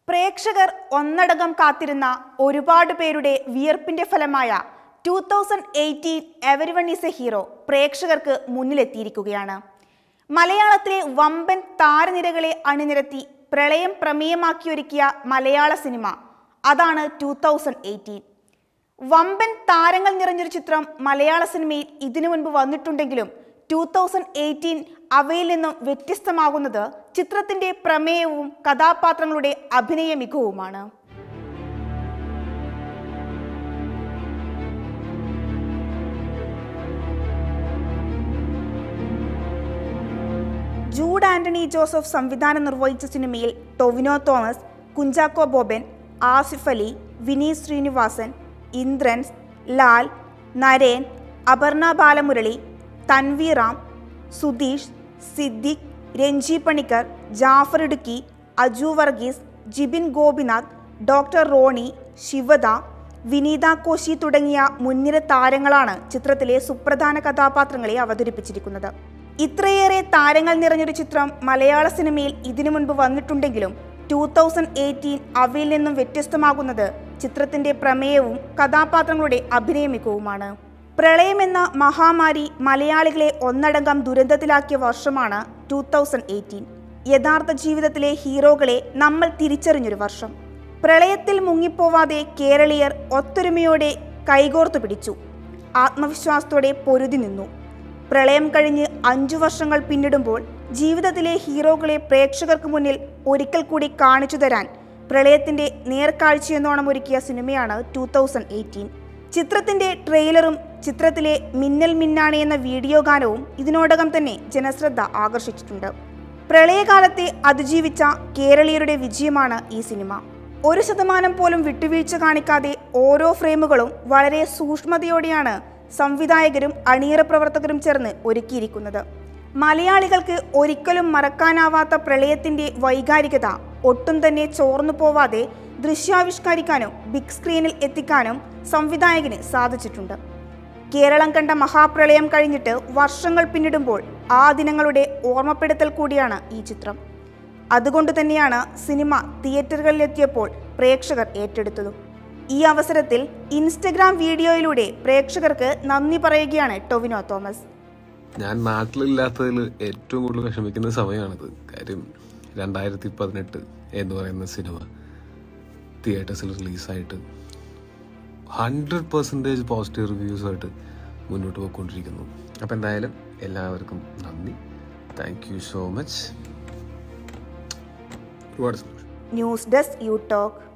പ്രേക്ഷകർ ഒന്നടങ്കം കാത്തിരുന്ന ഒരുപാട് പേരുടെ വിയർപ്പിന്റെ ഫലമായ two thousand eighteen everyone is a hero പ്രേക്ഷകർക്ക് മുന്നിലെത്തിയിരിക്കുകയാണ് മലയാളത്തിലെ വമ്പൻ താരനിരകളെ അണിനിരത്തി പ്രളയം പ്രമേയമാക്കിയൊരുക്കിയ മലയാള സിനിമ അതാണ് ടൂ തൗസൻഡ് എയ്റ്റീൻ വമ്പൻ താരങ്ങൾ നിറഞ്ഞൊരു ചിത്രം മലയാള സിനിമയിൽ ഇതിനു മുൻപ് വന്നിട്ടുണ്ടെങ്കിലും ടൂ തൗസൻഡ് എയ്റ്റീൻ അവയിൽ നിന്നും വ്യത്യസ്തമാകുന്നത് ചിത്രത്തിന്റെ പ്രമേയവും കഥാപാത്രങ്ങളുടെ അഭിനയ മികവുമാണ് ജൂഡ് ആന്റണി ജോസഫ് സംവിധാനം നിർവഹിച്ച സിനിമയിൽ ടൊവിനോ തോമസ് കുഞ്ചാക്കോ ബോബൻ ആസിഫ് അലി വിനീത് ശ്രീനിവാസൻ ഇന്ദ്രൻസ് ലാൽ നരേൻ അപർണ ബാലമുരളി തൻവീറാം സുധീഷ് സിദ്ദിഖ് രഞ്ജി പണിക്കർ ജാഫർ ഇടുക്കി അജു വർഗീസ് ജിബിൻ ഗോപിനാഥ് ഡോക്ടർ റോണി ശിവദ വിനീത കോശി തുടങ്ങിയ മുൻനിര താരങ്ങളാണ് ചിത്രത്തിലെ സുപ്രധാന കഥാപാത്രങ്ങളെ അവതരിപ്പിച്ചിരിക്കുന്നത് ഇത്രയേറെ താരങ്ങൾ നിറഞ്ഞൊരു ചിത്രം മലയാള സിനിമയിൽ ഇതിനു മുൻപ് വന്നിട്ടുണ്ടെങ്കിലും ടൂ തൗസൻഡ് എയ്റ്റീൻ അവയിൽ നിന്നും വ്യത്യസ്തമാകുന്നത് ചിത്രത്തിന്റെ പ്രമേയവും കഥാപാത്രങ്ങളുടെ അഭിനയ മികവുമാണ് പ്രളയമെന്ന മഹാമാരി മലയാളികളെ ഒന്നടങ്കം ദുരന്തത്തിലാക്കിയ വർഷമാണ് ടൂ തൗസൻഡ് എയ്റ്റീൻ യഥാർത്ഥ ജീവിതത്തിലെ ഹീറോകളെ നമ്മൾ തിരിച്ചറിഞ്ഞൊരു വർഷം പ്രളയത്തിൽ മുങ്ങിപ്പോവാതെ കേരളീയർ ഒത്തൊരുമയോടെ കൈകോർത്തു പിടിച്ചു ആത്മവിശ്വാസത്തോടെ പൊരുതി നിന്നു പ്രളയം കഴിഞ്ഞ് അഞ്ചു വർഷങ്ങൾ പിന്നിടുമ്പോൾ ജീവിതത്തിലെ ഹീറോകളെ പ്രേക്ഷകർക്ക് മുന്നിൽ ഒരിക്കൽ കൂടി കാണിച്ചു തരാൻ പ്രളയത്തിന്റെ നേർക്കാഴ്ചയെന്നോണം ഒരുക്കിയ സിനിമയാണ് ടൂ തൗസൻഡ് എയ്റ്റീൻ ചിത്രത്തിന്റെ ട്രെയിലറും ചിത്രത്തിലെ മിന്നൽ മിന്നാണി എന്ന വീഡിയോ ഗാനവും ഇതിനോടകം തന്നെ ജനശ്രദ്ധ ആകർഷിച്ചിട്ടുണ്ട് പ്രളയകാലത്തെ അതിജീവിച്ച കേരളീയരുടെ വിജയമാണ് ഈ സിനിമ ഒരു ശതമാനം പോലും വിട്ടുവീഴ്ച കാണിക്കാതെ ഓരോ ഫ്രെയിമുകളും വളരെ സൂക്ഷ്മതയോടെയാണ് സംവിധായകരും അണിയറ പ്രവർത്തകരും ചേർന്ന് ഒരുക്കിയിരിക്കുന്നത് മലയാളികൾക്ക് ഒരിക്കലും മറക്കാനാവാത്ത പ്രളയത്തിന്റെ വൈകാരികത ഒട്ടും തന്നെ ചോർന്നു പോവാതെ ദൃശ്യാവിഷ്കരിക്കാനും ബിഗ് സ്ക്രീനിൽ എത്തിക്കാനും സംവിധായകന് സാധിച്ചിട്ടുണ്ട് കേരളം കണ്ട മഹാപ്രളയം കഴിഞ്ഞിട്ട് വർഷങ്ങൾ പിന്നിടുമ്പോൾ ആ ദിനങ്ങളുടെ ഓർമ്മപ്പെടുത്തൽ കൂടിയാണ് ഈ ചിത്രം അതുകൊണ്ട് തന്നെയാണ് സിനിമ തിയേറ്ററുകളിലെത്തിയപ്പോൾ പ്രേക്ഷകർ ഏറ്റെടുത്തതും ഈ അവസരത്തിൽ ഇൻസ്റ്റഗ്രാം വീഡിയോയിലൂടെ പ്രേക്ഷകർക്ക് നന്ദി പറയുകയാണ് ടൊവിനോ തോമസ് ഞാൻ നാട്ടിലില്ലാത്തതിൽ ഏറ്റവും കൂടുതൽ വിഷമിക്കുന്ന സമയമാണിത് കാര്യം രണ്ടായിരത്തി പതിനെട്ട് എന്ന് പറയുന്ന സിനിമ തിയേറ്റേഴ്സിൽ റിലീസായിട്ട് ഹൺഡ്രഡ് പെർസെൻറ്റേജ് പോസിറ്റീവ് റിവ്യൂസായിട്ട് മുന്നോട്ട് പോയിക്കൊണ്ടിരിക്കുന്നു അപ്പം എന്തായാലും എല്ലാവർക്കും നന്ദി താങ്ക് യു സോ മച്ച് ഒരുപാട് സന്തോഷം ന്യൂസ് ഡെസ്ക് യു ടോക്ക്